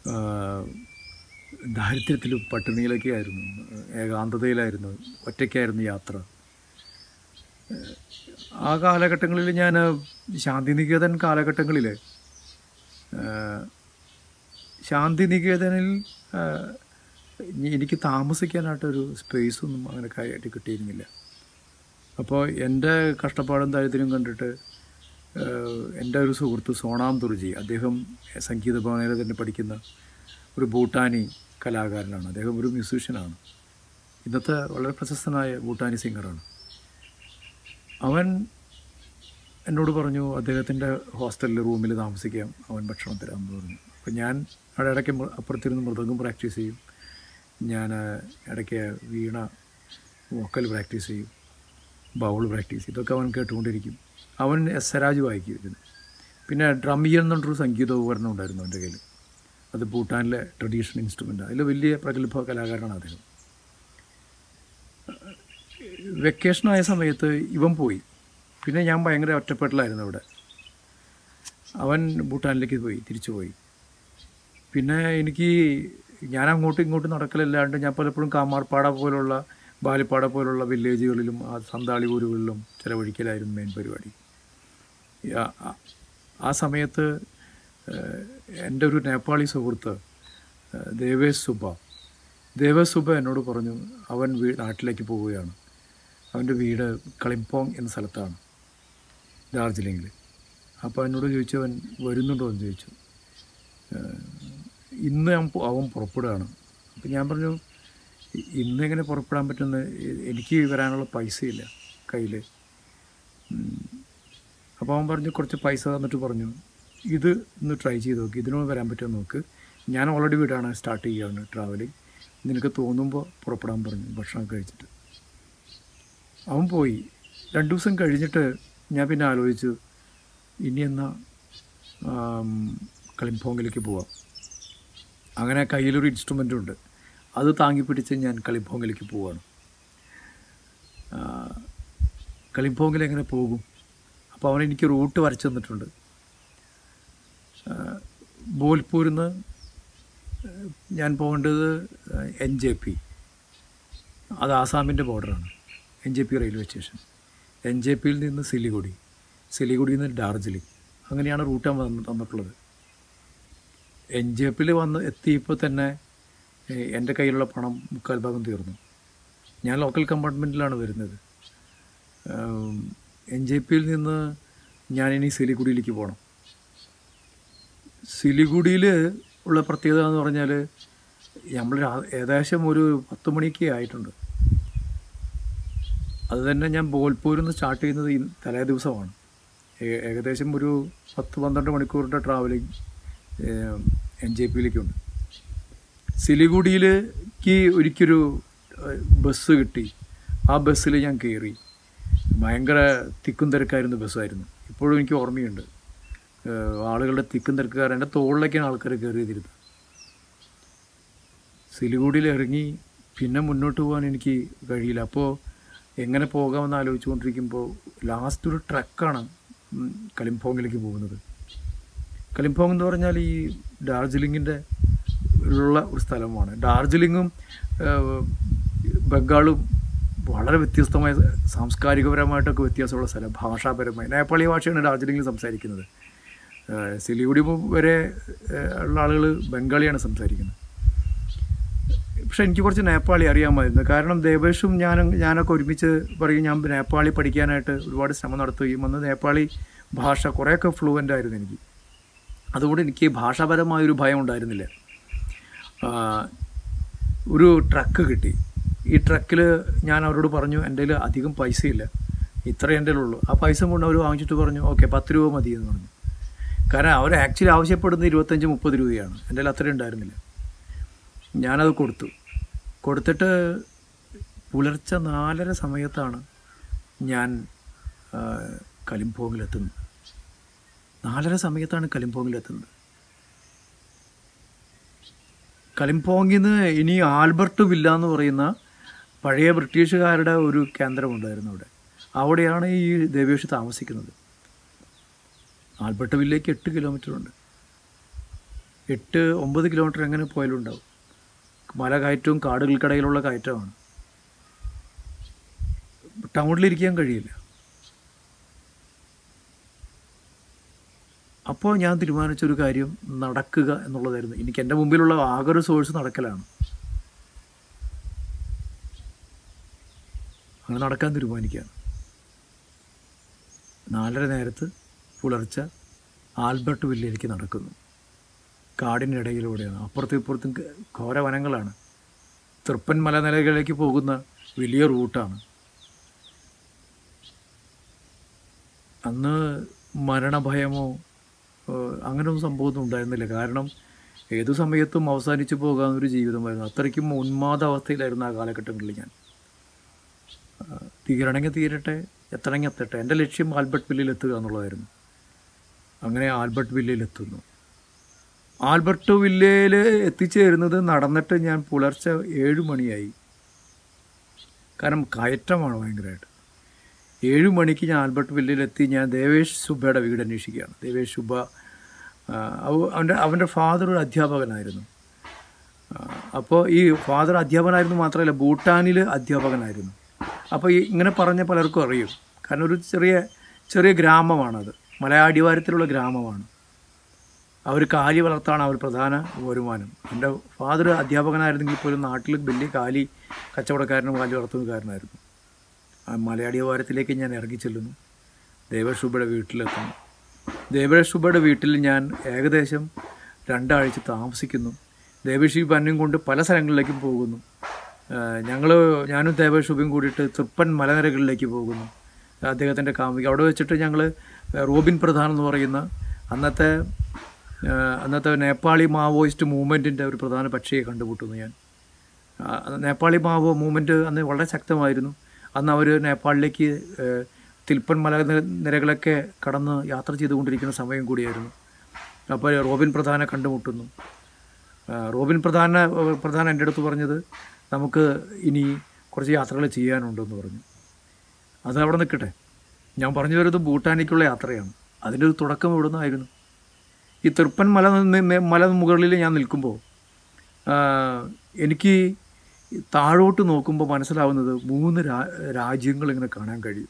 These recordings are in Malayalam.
ദാരിദ്ര്യത്തിലും പട്ടിണിയിലൊക്കെ ആയിരുന്നു ഏകാന്തതയിലായിരുന്നു ഒറ്റയ്ക്കായിരുന്നു യാത്ര ആ കാലഘട്ടങ്ങളിൽ ഞാൻ ശാന്തിനികേതൻ കാലഘട്ടങ്ങളിൽ ശാന്തിനികേതനിൽ ആ, എനിക്ക് താമസിക്കാനായിട്ടൊരു സ്പേസൊന്നും അങ്ങനെ കാര്യമായിട്ട് കിട്ടിയിരുന്നില്ല അപ്പോൾ എൻ്റെ കഷ്ടപ്പാടും ദാരിദ്ര്യം കണ്ടിട്ട് ഏഹ്, എൻ്റെ ഒരു സുഹൃത്ത് സോണാം തുർജി അദ്ദേഹം സംഗീത ഭവനയിൽ തന്നെ പഠിക്കുന്ന ഒരു ഭൂട്ടാനി കലാകാരനാണ് അദ്ദേഹം ഒരു മ്യൂസീഷ്യനാണ് ഇന്നത്തെ വളരെ പ്രശസ്തനായ ഭൂട്ടാനി സിംഗറാണ് അവൻ എന്നോട് പറഞ്ഞു അദ്ദേഹത്തിൻ്റെ ഹോസ്റ്റലിൽ റൂമിൽ താമസിക്കാം അവൻ ഭക്ഷണം തരാമെന്ന് പറഞ്ഞു അപ്പോൾ ഞാൻ അവിടെ ഇടയ്ക്ക് മൃ- അപ്പുറത്തിരുന്ന് മൃദംഗം പ്രാക്ടീസ് ചെയ്യും ഞാൻ ഇടയ്ക്ക് വീണ വോക്കൽ പ്രാക്ടീസ് ചെയ്യും ബൗൾ പ്രാക്ടീസ് ചെയ്യും ഇതൊക്കെ അവൻ കേട്ടുകൊണ്ടിരിക്കും അവൻ എസ് സരാജ് വായിക്കുമായിരുന്നു പിന്നെ ഡ്രമ്മിയൻ എന്ന് പറഞ്ഞൊരു സംഗീത ഉപകരണം ഉണ്ടായിരുന്നു അവൻ്റെ കയ്യിൽ അത് ഭൂട്ടാനിലെ ട്രഡീഷണൽ ഇൻസ്ട്രുമെൻ്റ് അതിൽ വലിയ പ്രഗത്ഭ കലാകാരനാണ് അദ്ദേഹം വെക്കേഷനായ സമയത്ത് ഇവൻ പോയി പിന്നെ ഞാൻ ഭയങ്കര ഒറ്റപ്പെടലായിരുന്നു അവിടെ അവൻ ഭൂട്ടാനിലേക്ക് പോയി തിരിച്ചു പോയി പിന്നെ എനിക്ക് ഞാൻ അങ്ങോട്ടും ഇങ്ങോട്ടും നടക്കലല്ലാണ്ട് ഞാൻ പലപ്പോഴും കാമാർപ്പാട പോലുള്ള ബാലിപ്പാട പോലുള്ള വില്ലേജുകളിലും ആ സന്താളി ഊരുകളിലും ചിലവഴിക്കലായിരുന്നു മെയിൻ പരിപാടി ആ- ആ- ആ സമയത്ത് ഏഹ്, എൻ്റെ ഒരു നേപ്പാളി സുഹൃത്ത് ഏഹ്, ദേവേശ് സുബ ദേവേശ് സുബ എന്നോട് പറഞ്ഞു അവൻ വീ നാട്ടിലേക്ക് പോവുകയാണ് അവൻ്റെ വീട് കളിമ്പോങ് എന്ന സ്ഥലത്താണ് ഡാർജിലിങ്ങിൽ അപ്പോൾ എന്നോട് ചോദിച്ചു അവൻ വരുന്നുണ്ടോ എന്ന് ചോദിച്ചു ഏഹ്, ഇന്ന് ഞാൻ പോ- അവൻ പുറപ്പെടുകയാണ് അപ്പം ഞാൻ പറഞ്ഞു "ഇ- ഇന്ന് എങ്ങനെ പുറപ്പെടാൻ പറ്റുന്ന എനിക്ക് വരാനുള്ള പൈസയില്ല കയ്യിൽ അപ്പോൾ അവൻ പറഞ്ഞു കുറച്ച് പൈസ തന്നിട്ട് പറഞ്ഞു ഇത് ഒന്ന് ട്രൈ ചെയ്ത് നോക്ക് ഇതിനോട് വരാൻ പറ്റുമോ നോക്ക് ഞാൻ ഓൾറെഡി വീടാണ് സ്റ്റാർട്ട് ചെയ്യുകയാണ് ട്രാവലിംഗ് നിനക്ക് തോന്നുമ്പോൾ പുറപ്പെടാൻ പറഞ്ഞു ഭക്ഷണം കഴിച്ചിട്ട് അവൻ പോയി രണ്ട് ദിവസം കഴിഞ്ഞിട്ട് ഞാൻ പിന്നെ ആലോചിച്ചു ഇനി എന്നാ ആം, കളിമ്പോങ്ങിലേക്ക് പോവാം അങ്ങനെ കയ്യിലൊരു ഇൻസ്ട്രുമെൻ്റ് ഉണ്ട് അത് താങ്ങി പിടിച്ച് ഞാൻ കളിമ്പോങ്ങിലേക്ക് പോവാണ് ആ, കളിമ്പോങ്ങിൽ എങ്ങനെ പോകും അപ്പോൾ അവൻ എനിക്ക് റൂട്ട് വരച്ചു തന്നിട്ടുണ്ട് ബോൽപൂരിൽ നിന്ന് ഞാൻ പോകേണ്ടത് എൻ ജെ പി അത് ആസാമിൻ്റെ ബോർഡറാണ് N J P railway station N J പിയിൽ നിന്ന് സിലിഗുഡി സിലിഗുഡിയിൽ നിന്ന് ഡാർജിലിംഗ് അങ്ങനെയാണ് റൂട്ട് ഞാൻ വന്ന് തന്നിട്ടുള്ളത് എൻ ജെ പിയിൽ വന്ന് എത്തിയപ്പോൾ തന്നെ ഏഹ്, എൻ്റെ കയ്യിലുള്ള പണം മുക്കാൽ ഭാഗം തീർന്നു ഞാൻ ലോക്കൽ കമ്പാർട്ട്മെൻറ്റിലാണ് വരുന്നത് എൻ ജെ പിയിൽ നിന്ന് ഞാനിനി സിലിഗുഡിയിലേക്ക് പോകണം സിലിഗുഡിയിൽ ഉള്ള പ്രത്യേകത എന്ന് പറഞ്ഞാൽ നമ്മൾ രാ- ഏകദേശം ഒരു പത്ത് മണിക്ക് ആയിട്ടുണ്ട് അത് തന്നെ ഞാൻ ബോൽപൂരിൽ നിന്ന് സ്റ്റാർട്ട് ചെയ്യുന്നത് ഈ തലേ ദിവസമാണ് ഏ- ഏകദേശം ഒരു പത്ത് പന്ത്രണ്ട് മണിക്കൂറിൻ്റെ ട്രാവലിംഗ് എൻ ജെ പിയിലേക്കുണ്ട് സിലിഗുഡിയിലേക്ക് ഒരിക്കലൊരു ഏഹ്, ബസ് കിട്ടി ആ ബസ്സിൽ ഞാൻ കയറി ഭയങ്കര തിക്കും തിരക്കായിരുന്ന ബസ്സായിരുന്നു ഇപ്പോഴും എനിക്ക് ഓർമ്മയുണ്ട് ഏഹ്, ആളുകളുടെ തിക്കും തിരക്കുകാർ എൻ്റെ തോളിലേക്കാണ് ആൾക്കാർ കയറിയതിരുന്നത് സിലിഗുഡിയിൽ ഇറങ്ങി പിന്നെ മുന്നോട്ട് പോകാൻ എനിക്ക് കഴിയില്ല അപ്പോൾ എങ്ങനെ പോകാമെന്ന് ആലോചിച്ചുകൊണ്ടിരിക്കുമ്പോൾ ലാസ്റ്റ് ഒരു ട്രക്കാണ് ഉം, കളിംപോങ്ങിലേക്ക് പോകുന്നത് കളിംപോങ് എന്ന് പറഞ്ഞാൽ ഈ ഡാർജിലിങ്ങിൻ്റെ ഉള്ള ഒരു സ്ഥലമാണ് ഡാർജിലിങ്ങും ഏഹ്, ബംഗാളും വളരെ വ്യത്യസ്തമായ സാംസ്കാരികപരമായിട്ടൊക്കെ വ്യത്യാസമുള്ള സ്ഥലം ഭാഷാപരമായി നേപ്പാളി ഭാഷയാണ് ഡാർജിലിംഗിൽ സംസാരിക്കുന്നത് ഏഹ്, സിലിഗുഡി വരെ ഏഹ്, ഉള്ള ആളുകൾ ബംഗാളിയാണ് സംസാരിക്കുന്നത് പക്ഷെ എനിക്ക് കുറച്ച് നേപ്പാളി അറിയാമായിരുന്നു കാരണം ദേവേഷും ഞാനും ഞാനൊക്കെ ഒരുമിച്ച് പറയും ഞാൻ നേപ്പാളി പഠിക്കാനായിട്ട് ഒരുപാട് ശ്രമം നടത്തുകയും അന്ന് നേപ്പാളി ഭാഷ കുറേയൊക്കെ ഫ്ലുവൻ്റ് ആയിരുന്നു എനിക്ക് അതുകൊണ്ട് എനിക്ക് ഭാഷാപരമായൊരു ഭയം ഉണ്ടായിരുന്നില്ല ആ, ഒരു ട്രക്ക് കിട്ടി ഈ ട്രക്കിൽ ഞാൻ അവരോട് പറഞ്ഞു എൻ്റെ കയ്യിൽ അധികം പൈസയില്ല ഇത്ര എൻ്റെ ഉള്ളൂ ആ പൈസ കൊണ്ട് അവർ വാങ്ങിച്ചിട്ട് പറഞ്ഞു ഓക്കെ പത്ത് രൂപ മതി എന്ന് പറഞ്ഞു കാരണം അവർ ആക്ച്വലി ആവശ്യപ്പെടുന്നത് ഇരുപത്തഞ്ച് മുപ്പത് രൂപയാണ് എൻ്റെ കയ്യിൽ അത്രയും ഉണ്ടായിരുന്നില്ല ഞാനത് കൊടുത്തു കൊടുത്തിട്ട് പുലർച്ചെ നാലര സമയത്താണ് ഞാൻ ആ, കലിംപോങ്ങിലെത്തുന്നത് നാലര സമയത്താണ് കലിംപോങ്ങിലെത്തുന്നത് കലിംപോങ്ങിൽ നിന്ന് ഇനി ആൽബർട്ട് വില്ല എന്ന് പറയുന്ന പഴയ ബ്രിട്ടീഷുകാരുടെ ഒരു കേന്ദ്രമുണ്ടായിരുന്നു അവിടെ അവിടെയാണ് ഈ ദേവേഷ് താമസിക്കുന്നത് ആൽബർട്ട് വില്ലേക്ക് എട്ട് കിലോമീറ്റർ ഉണ്ട് എട്ട് ഒമ്പത് കിലോമീറ്റർ എങ്ങനെ പോയാലും ഉണ്ടാവും മല കയറ്റവും കാടുകൾക്കിടയിലുള്ള കയറ്റമാണ് ടൗണിലിരിക്കാൻ കഴിയില്ല അപ്പോൾ ഞാൻ തീരുമാനിച്ചൊരു കാര്യം നടക്കുക എന്നുള്ളതായിരുന്നു എനിക്ക് എൻ്റെ മുമ്പിലുള്ള ആകെ ഒരു സോഴ്സ് നടക്കലാണ് അങ്ങനെ നടക്കാൻ തീരുമാനിക്കുകയാണ് നാലര നേരത്ത് പുലർച്ചെ ആൽബർട്ട് വില്ലയിലേക്ക് നടക്കുന്നു കാടിനിടയിലൂടെയാണ് അപ്പുറത്തും ഇപ്പുറത്തും ക- ഘോര വനങ്ങളാണ് തൃപ്പൻ മലനിലകളിലേക്ക് പോകുന്ന വലിയ റൂട്ടാണ് അന്ന് മരണഭയമോ ഏഹ്, അങ്ങനെയൊന്നും സംഭവമൊന്നും ഉണ്ടായിരുന്നില്ല കാരണം ഏതു സമയത്തും അവസാനിച്ചു പോകാവുന്നൊരു ജീവിതമായിരുന്നു അത്രയ്ക്കും ഉന്മാദ അവസ്ഥയിലായിരുന്നു ആ കാലഘട്ടങ്ങളിൽ ഞാൻ ആ, തീരണമെങ്കിൽ തീരട്ടെ എത്തണമെങ്കിൽ എത്തട്ടെ എൻ്റെ ലക്ഷ്യം ആൽബർട്ട് വില്ലയിൽ എത്തുക എന്നുള്ളതായിരുന്നു അങ്ങനെ ആൽബർട്ട് വില്ലയിൽ എത്തുന്നു ആൽബർട്ട് വില്ലയിൽ എത്തിച്ചേരുന്നത് നടന്നിട്ട് ഞാൻ പുലർച്ചെ ഏഴ് മണിയായി കാരണം കയറ്റമാണ് ഭയങ്കരമായിട്ട് ഏഴ് മണിക്ക് ഞാൻ ആൽബർട്ട് വില്ലയിലെത്തി ഞാൻ ദേവേഷ് സുബ്ബയുടെ വീട് അന്വേഷിക്കുകയാണ് ദേവേഷ് സുബ്ബ ആ, അവ- അവൻ്റെ അവൻ്റെ ഫാദർ ഒരു അധ്യാപകനായിരുന്നു അപ്പോൾ ഈ ഫാദർ അധ്യാപകനായിരുന്നു മാത്രമല്ല ഭൂട്ടാനിൽ അധ്യാപകനായിരുന്നു അപ്പോൾ ഈ ഇങ്ങനെ പറഞ്ഞ പലർക്കും അറിയും കാരണം ഒരു ചെറിയ ചെറിയ ഗ്രാമമാണത് മലയാടിവാരത്തിലുള്ള ഗ്രാമമാണ് അവർ കാലി വളർത്താണ് അവർ പ്രധാന വരുമാനം എൻ്റെ ഫാദർ അധ്യാപകനായിരുന്നെങ്കിൽ പോലും നാട്ടിൽ വലിയ കാലി കച്ചവടക്കാരനും കാലി വളർത്തുന്നകാരനായിരുന്നു ആ മലയാടിവാരത്തിലേക്ക് ഞാൻ ഇറങ്ങി ചെല്ലുന്നു ദേവശുഭയുടെ വീട്ടിലെത്തുന്നു ദേവശുഭയുടെ വീട്ടിൽ ഞാൻ ഏകദേശം രണ്ടാഴ്ച താമസിക്കുന്നു ദേവശി പന്നും കൊണ്ട് പല സ്ഥലങ്ങളിലേക്കും പോകുന്നു ഞങ്ങൾ ഞാനും ദേവശുഭയും കൂടിയിട്ട് തൃപ്പൻ മലനിരകളിലേക്ക് പോകുന്നു അദ്ദേഹത്തിൻ്റെ കാമുകി അവിടെ വെച്ചിട്ട് ഞങ്ങൾ റോബിൻ പ്രധാൻ എന്ന് പറയുന്ന അന്നത്തെ ആ, അന്നത്തെ നേപ്പാളി മാവോയിസ്റ്റ് മൂവ്മെൻറ്റിൻ്റെ ഒരു പ്രധാന പക്ഷിയെ കണ്ടുമുട്ടുന്നു ഞാൻ ആ, നേപ്പാളി മാവോ മൂവ്മെൻറ്റ് അന്ന് വളരെ ശക്തമായിരുന്നു അന്ന് അവർ നേപ്പാളിലേക്ക് ഏഹ്, തിൽപ്പൻ മല നി- നിരകളൊക്കെ കടന്ന് യാത്ര ചെയ്തുകൊണ്ടിരിക്കുന്ന സമയം കൂടിയായിരുന്നു അപ്പോൾ റോബിൻ പ്രധാനെ കണ്ടുമുട്ടുന്നു ആ, റോബിൻ പ്രധാന പ്രധാന എൻ്റെ അടുത്ത് പറഞ്ഞത് നമുക്ക് ഇനി കുറച്ച് യാത്രകൾ ചെയ്യാനുണ്ടെന്ന് പറഞ്ഞു അത് അവിടെ നിൽക്കട്ടെ ഞാൻ പറഞ്ഞു വരുന്നത് ഭൂട്ടാനിലേക്കുള്ള യാത്രയാണ് അതിൻ്റെ ഒരു തുടക്കം ഇവിടെ നിന്നായിരുന്നു ഈ തിർപ്പൻ മല നിന്ന് മല മുകളിൽ ഞാൻ നിൽക്കുമ്പോൾ ആ, എനിക്ക് താഴോട്ട് നോക്കുമ്പോൾ മനസ്സിലാവുന്നത് മൂന്ന് രാ രാജ്യങ്ങൾ ഇങ്ങനെ കാണാൻ കഴിയും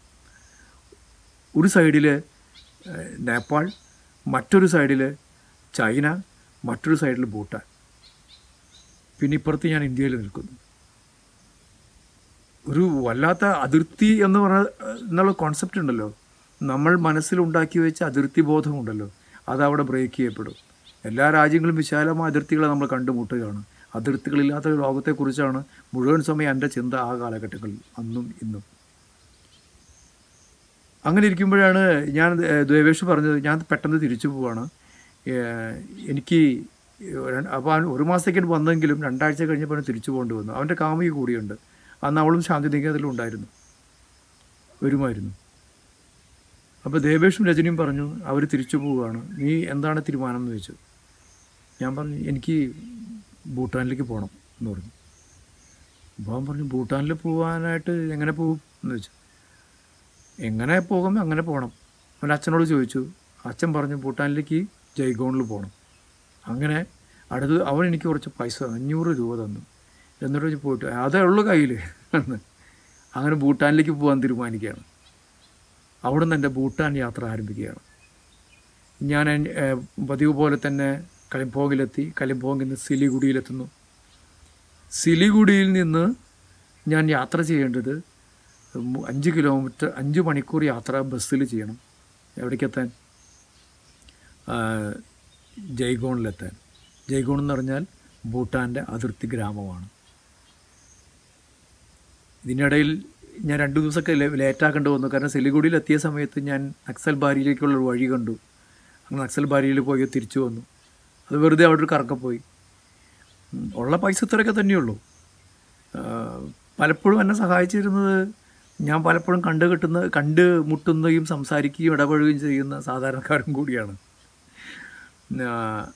ഒരു സൈഡിൽ നേപ്പാൾ മറ്റൊരു സൈഡിൽ ചൈന മറ്റൊരു സൈഡിൽ ഭൂട്ടാൻ പിന്നെ ഇപ്പുറത്ത് ഞാൻ ഇന്ത്യയിൽ നിൽക്കുന്നു ഒരു വല്ലാത്ത അതിർത്തി എന്ന് പറഞ്ഞ എന്നുള്ള കോൺസെപ്റ്റ് ഉണ്ടല്ലോ നമ്മൾ മനസ്സിലുണ്ടാക്കി വെച്ച അതിർത്തി ബോധമുണ്ടല്ലോ അതവിടെ ബ്രേക്ക് ചെയ്യപ്പെടും എല്ലാ രാജ്യങ്ങളും വിശാലമായ അതിർത്തികളെ നമ്മൾ കണ്ടുമുട്ടുകയാണ് അതിർത്തികളില്ലാത്ത ഒരു ലോകത്തെക്കുറിച്ചാണ് മുഴുവൻ സമയം എൻ്റെ ചിന്ത ആ കാലഘട്ടങ്ങളിൽ അന്നും ഇന്നും അങ്ങനെ ഇരിക്കുമ്പോഴാണ് ഞാൻ ഏഹ്, ദേവേഷ് പറഞ്ഞത് ഞാൻ പെട്ടെന്ന് തിരിച്ചു പോവാണ് ഏഹ്, എനിക്ക് രണ്ട്- അപ്പോൾ അവൻ ഒരു മാസത്തേക്ക് വന്നെങ്കിലും രണ്ടാഴ്ച കഴിഞ്ഞപ്പോൾ അവന് തിരിച്ചു പോകേണ്ടി വന്നു അവൻ്റെ കാമുകി കൂടിയുണ്ട് അന്ന് അവളും ശാന്തിനികേതത്തിലും ഉണ്ടായിരുന്നു വരുമായിരുന്നു അപ്പോൾ ദേവേഷും രജനിയും പറഞ്ഞു അവർ തിരിച്ചു പോവുകയാണ് നീ എന്താണ് തീരുമാനം എന്ന് ചോദിച്ചു ഞാൻ പറഞ്ഞു എനിക്ക് ഭൂട്ടാനിലേക്ക് പോകണം എന്ന് പറഞ്ഞു അപ്പോൾ അവൻ പറഞ്ഞു ഭൂട്ടാനിൽ പോകാനായിട്ട് എങ്ങനെ പോകും എന്ന് ചോദിച്ചു എങ്ങനെ പോകും അങ്ങനെ പോകണം അവൻ അച്ഛനോട് ചോദിച്ചു അച്ഛൻ പറഞ്ഞു ഭൂട്ടാനിലേക്ക് ജയ്ഗോണിൽ പോകണം അങ്ങനെ അടുത്ത് അവൻ എനിക്ക് കുറച്ച് പൈസ അഞ്ഞൂറ് രൂപ തന്നു എന്നിട്ട് വെച്ച് പോയിട്ട് അതേ ഉള്ളു കയ്യിൽ എന്ന് അങ്ങനെ ഭൂട്ടാനിലേക്ക് പോകാൻ തീരുമാനിക്കുകയാണ് അവിടെ നിന്ന് എൻ്റെ ഭൂട്ടാൻ യാത്ര ആരംഭിക്കുകയാണ് ഞാൻ എൻ- ഏഹ് പതിവ് പോലെ തന്നെ കലിംപോങ്ങിലെത്തി കലിംപോങ്ങിൽ നിന്ന് സിലിഗുഡിയിലെത്തുന്നു സിലിഗുഡിയിൽ നിന്ന് ഞാൻ യാത്ര ചെയ്യേണ്ടത് മു- അഞ്ച് കിലോമീറ്റർ അഞ്ച് മണിക്കൂർ യാത്ര ബസ്സിൽ ചെയ്യണം എവിടേക്കെത്താൻ ആ, ജയ്ഗോണിലെത്താൻ ജയ്ഗോൺ എന്ന് പറഞ്ഞാൽ ഭൂട്ടാൻ്റെ അതിർത്തി ഗ്രാമമാണ് ഇതിനിടയിൽ ഞാൻ രണ്ട് ദിവസമൊക്കെ ലേ- ലേറ്റാക്കേണ്ടി വന്നു കാരണം സിലിഗുഡിയിൽ എത്തിയ സമയത്ത് ഞാൻ നക്സൽ ബാരിയിലേക്കുള്ള ഒരു വഴി കണ്ടു അങ്ങനെ നക്സൽ ബാരിയിൽ പോയി തിരിച്ചു വന്നു അത് വെറുതെ അവിടെ ഒരു കറക്കം പോയി ഉം, ഉള്ള പൈസ ഇത്രയൊക്കെ തന്നെയുള്ളൂ ആ, പലപ്പോഴും എന്നെ സഹായിച്ചിരുന്നത് ഞാൻ പലപ്പോഴും കണ്ടു കിട്ടുന്ന കണ്ട് മുട്ടുന്നതും സംസാരിക്കുകയും ഇടപഴകുകയും ചെയ്യുന്ന സാധാരണക്കാരൻ കൂടിയാണ് ആ,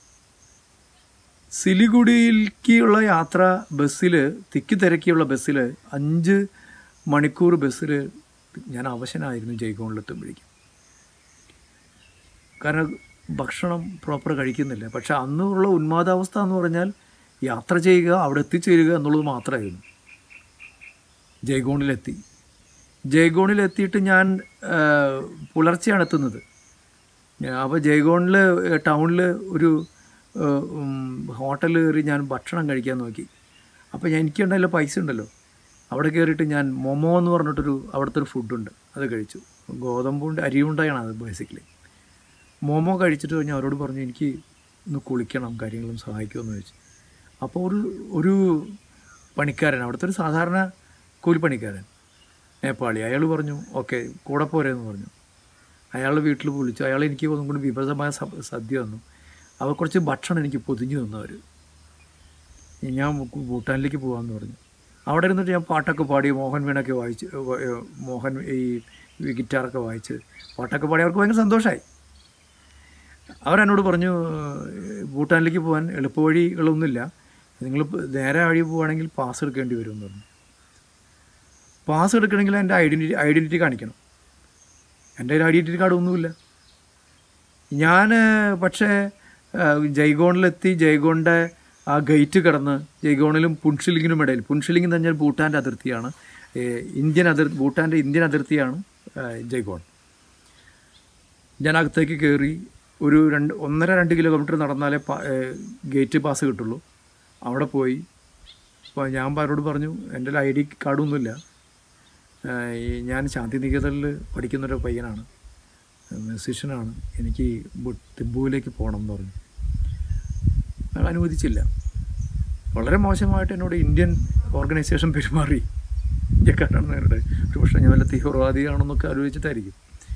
സിലിഗുഡിയിലേക്കുള്ള യാത്ര ബസ്സിൽ തിക്കി തിരക്കിയുള്ള ബസ്സിൽ അഞ്ച് മണിക്കൂർ ബസ്സിൽ ഞാൻ അവശനായിരുന്നു ജയ്ഗോണിലെത്തുമ്പോഴേക്കും കാരണം ഭക്ഷണം പ്രോപ്പർ കഴിക്കുന്നില്ല പക്ഷെ അന്നുള്ള ഉന്മാദാവസ്ഥ എന്ന് പറഞ്ഞാൽ യാത്ര ചെയ്യുക അവിടെ എത്തിച്ചേരുക എന്നുള്ളത് മാത്രമായിരുന്നു ജയ്ഗോണിലെത്തി ജയ്ഗോണിലെത്തിയിട്ട് ഞാൻ ആ, പുലർച്ചെയാണ് എത്തുന്നത് അപ്പോൾ ജയ്ഗോണിൽ ടൗണിൽ ഒരു ഹോട്ടൽ കയറി ഞാൻ ഭക്ഷണം കഴിക്കാൻ നോക്കി അപ്പോൾ ഞാൻ എനിക്കുണ്ടല്ലോ പൈസ ഉണ്ടല്ലോ അവിടെ കയറിയിട്ട് ഞാൻ മൊമോ എന്ന് പറഞ്ഞിട്ടൊരു അവിടുത്തെ ഒരു ഫുഡുണ്ട് അത് കഴിച്ചു ഗോതമ്പുണ്ട് അരിയുണ്ടായാണ് അത് ബേസിക്കലി മോമോ കഴിച്ചിട്ട് ഞാൻ അവരോട് പറഞ്ഞു എനിക്ക് ഒന്ന് കുളിക്കണം കാര്യങ്ങളും സഹായിക്കുമെന്ന് ചോദിച്ചു അപ്പോൾ ഒരു ഒരു പണിക്കാരൻ അവിടുത്തെ ഒരു സാധാരണ കൂലിപ്പണിക്കാരൻ നേപ്പാളി അയാൾ പറഞ്ഞു ഓക്കെ കൂടെ പോരെന്ന് പറഞ്ഞു അയാൾ വീട്ടിൽ വിളിച്ചു അയാൾ എനിക്ക് ഒന്നും കൂടി വിഭജമായ സ- സദ്യ തന്നു അവർ കുറച്ച് ഭക്ഷണം എനിക്ക് പൊതിഞ്ഞു തന്നു അവർ ഞാൻ ഭൂട്ടാനിലേക്ക് പോകാമെന്ന് പറഞ്ഞു അവിടെ ഇരുന്നിട്ട് ഞാൻ പാട്ടൊക്കെ പാടി മോഹൻ വീണൊക്കെ വായിച്ച് വ- ഏ, മോഹൻ ഈ ഈ ഗിറ്റാറൊക്കെ വായിച്ച് പാട്ടൊക്കെ പാടി അവർക്ക് ഭയങ്കര സന്തോഷമായി അവരെന്നോട് പറഞ്ഞു "ഏഹ്, ഭൂട്ടാനിലേക്ക് പോകാൻ എളുപ്പവഴികളൊന്നുമില്ല നിങ്ങൾ നേരെ വഴി പോവുകയാണെങ്കിൽ പാസ് എടുക്കേണ്ടി വരും എന്ന് പറഞ്ഞു പാസ് എടുക്കണമെങ്കിൽ എൻ്റെ ഐഡൻറ്റിറ്റി ഐഡൻറ്റിറ്റി കാണിക്കണം എൻ്റെ കയ്യിൽ ഐഡൻറ്റിറ്റി കാർഡ് ഒന്നുമില്ല ഞാൻ പക്ഷേ ഏഹ്, ജയ്ഗോണിലെത്തി ജയ്ഗോണിൻ്റെ ആ ഗേറ്റ് കടന്ന് ജയ്ഗോണിലും പുൻഷിലിങ്ങിനും ഇടയിൽ പുൻഷിലിംഗ് എന്ന് പറഞ്ഞാൽ ഭൂട്ടാൻ്റെ അതിർത്തിയാണ് ഏഹ്, ഇന്ത്യൻ അതിർ ഭൂട്ടാൻ്റെ ഇന്ത്യൻ അതിർത്തിയാണ് ഏഹ്, ജയ്ഗോൺ ഞാൻ അകത്തേക്ക് കയറി ഒരു രണ്ട് ഒന്നര രണ്ട് കിലോമീറ്റർ നടന്നാലേ പാ- ഏഹ് ഗേറ്റ് പാസ് കിട്ടുള്ളൂ അവിടെ പോയി അപ്പോൾ ഞാൻ അവരോട് പറഞ്ഞു എൻ്റെ ഐ ഡി കാർഡൊന്നുമില്ല ഏഹ് ഈ ഞാൻ ശാന്തിനികേതനിൽ പഠിക്കുന്നൊരു പയ്യനാണ് മ്യൂസീഷ്യനാണ് എനിക്ക് ബു- തിമ്പുവിലേക്ക് പോകണം എന്ന് പറഞ്ഞു അയാൾ അനുവദിച്ചില്ല വളരെ മോശമായിട്ട് എന്നോട് ഇന്ത്യൻ ഓർഗനൈസേഷൻ പെരുമാറി ഇന്ത്യക്കാരാണെന്ന് അവരുടെ ഒരു പക്ഷേ ഞാൻ വല്ല തീവ്രവാദിയാണെന്നൊക്കെ ആലോചിച്ചിട്ടായിരിക്കും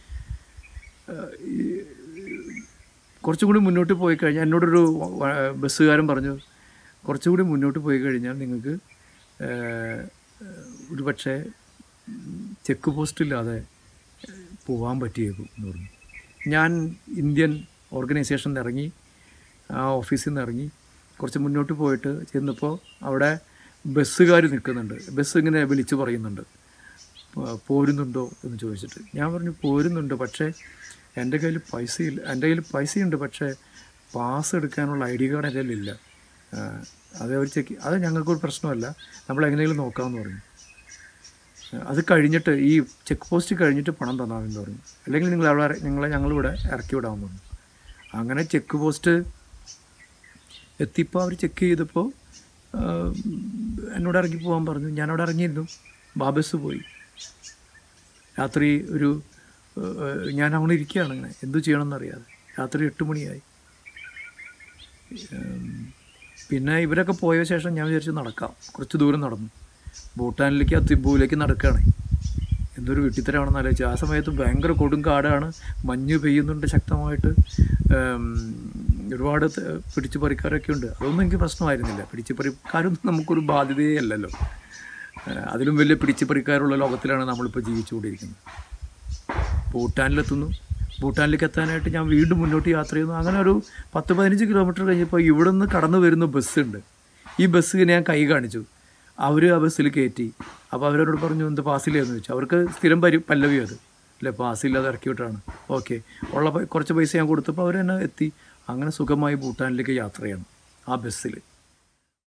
കുറച്ചും കൂടി മുന്നോട്ട് പോയി കഴിഞ്ഞാൽ എന്നോടൊരു വ- ബസ്സുകാരൻ പറഞ്ഞു കുറച്ചും കൂടി മുന്നോട്ട് പോയി കഴിഞ്ഞാൽ നിങ്ങൾക്ക് ഏഹ്, ഒരു പക്ഷേ ചെക്ക് പോസ്റ്റില്ലാതെ പോകാൻ പറ്റിയേക്കും എന്ന് പറഞ്ഞു ഞാൻ ഇന്ത്യൻ ഓർഗനൈസേഷനിൽ നിന്ന് ഇറങ്ങി ആ ഓഫീസിൽ നിന്ന് ഇറങ്ങി കുറച്ച് മുന്നോട്ട് പോയിട്ട് ചെന്നപ്പോൾ അവിടെ ബസ്സുകാർ നിൽക്കുന്നുണ്ട് ബസ് ഇങ്ങനെ വിളിച്ചു പറയുന്നുണ്ട് പോ- പോരുന്നുണ്ടോ എന്ന് ചോദിച്ചിട്ട് ഞാൻ പറഞ്ഞു പോരുന്നുണ്ട് പക്ഷേ എൻ്റെ കയ്യിൽ പൈസയില്ല എൻ്റെ കയ്യിൽ പൈസയുണ്ട് പക്ഷേ പാസ് എടുക്കാനുള്ള ഐ ഡി കാർഡ് എൻ്റെ കയ്യിലില്ല ആ, അത് അവർ ചെക്ക് അത് ഞങ്ങൾക്കൊരു പ്രശ്നമല്ല നമ്മൾ എങ്ങനെയെങ്കിലും നോക്കാമെന്ന് പറഞ്ഞു അത് കഴിഞ്ഞിട്ട് ഈ ചെക്ക് പോസ്റ്റ് കഴിഞ്ഞിട്ട് പണം തന്നാമെന്ന് പറഞ്ഞു അല്ലെങ്കിൽ നിങ്ങൾ അവിടെ നിങ്ങളെ ഞങ്ങളിവിടെ ഇറക്കി വിടാമെന്ന് പറഞ്ഞു അങ്ങനെ ചെക്ക് പോസ്റ്റ് എത്തിയപ്പോൾ അവർ ചെക്ക് ചെയ്തപ്പോൾ ആ, എന്നോട് ഇറങ്ങി പോകാൻ പറഞ്ഞു ഞാനവിടെ ഇറങ്ങിയിരുന്നു ബാബസ് പോയി രാത്രി ഒരു ഏഹ്, ഞാൻ അവിടെ ഇരിക്കുകയാണ് ഇങ്ങനെ എന്തു ചെയ്യണമെന്നറിയാതെ രാത്രി എട്ട് മണിയായി ഉം, പിന്നെ ഇവരൊക്കെ പോയ ശേഷം ഞാൻ വിചാരിച്ചു നടക്കാം കുറച്ച് ദൂരം നടന്നു ഭൂട്ടാനിലേക്ക് തിബുവിലേക്ക് നടക്കുകയാണ് എന്തൊരു വെട്ടിത്തരമാണെന്ന് ആലോചിച്ചു ആ സമയത്ത് ഭയങ്കര കൊടും കാടാണ് മഞ്ഞ് പെയ്യുന്നുണ്ട് ശക്തമായിട്ട് ഉം, ഒരുപാട് ത- പിടിച്ചു പറിക്കാരൊക്കെ ഉണ്ട് അതൊന്നും എനിക്ക് പ്രശ്നമായിരുന്നില്ല പിടിച്ചു പറിക്കാരൊന്നും നമുക്കൊരു ബാധ്യതയേ അല്ലല്ലോ ഏഹ്, അതിലും വലിയ പിടിച്ചു പറിക്കാരുള്ള ലോകത്തിലാണ് നമ്മളിപ്പോൾ ജീവിച്ചുകൊണ്ടിരിക്കുന്നത് ഭൂട്ടാനിലെത്തുന്നു ഭൂട്ടാനിലേക്ക് എത്താനായിട്ട് ഞാൻ വീണ്ടും മുന്നോട്ട് യാത്ര ചെയ്യുന്നു അങ്ങനെ ഒരു പത്ത് പതിനഞ്ച് കിലോമീറ്റർ കഴിഞ്ഞപ്പോൾ ഇവിടെ നിന്ന് കടന്നു വരുന്ന ബസ്സുണ്ട് ഈ ബസ് ഞാൻ കൈ കാണിച്ചു അവർ ആ ബസ്സിൽ കയറ്റി അപ്പോൾ അവരോട് പറഞ്ഞു എന്ത് പാസ്സില്ലെന്ന് ചോദിച്ചു അവർക്ക് സ്ഥിരം പരി പല്ലവി അത് അല്ലേ പാസ്സില്ലാതെ ഇറക്കി വിട്ടാണ് ഓക്കെ ഉള്ള പൈ- കുറച്ച് പൈസ ഞാൻ കൊടുത്തപ്പോൾ അവർ തന്നെ എത്തി അങ്ങനെ സുഖമായി ഭൂട്ടാനിലേക്ക് യാത്ര ചെയ്യണം ആ ബസ്സിൽ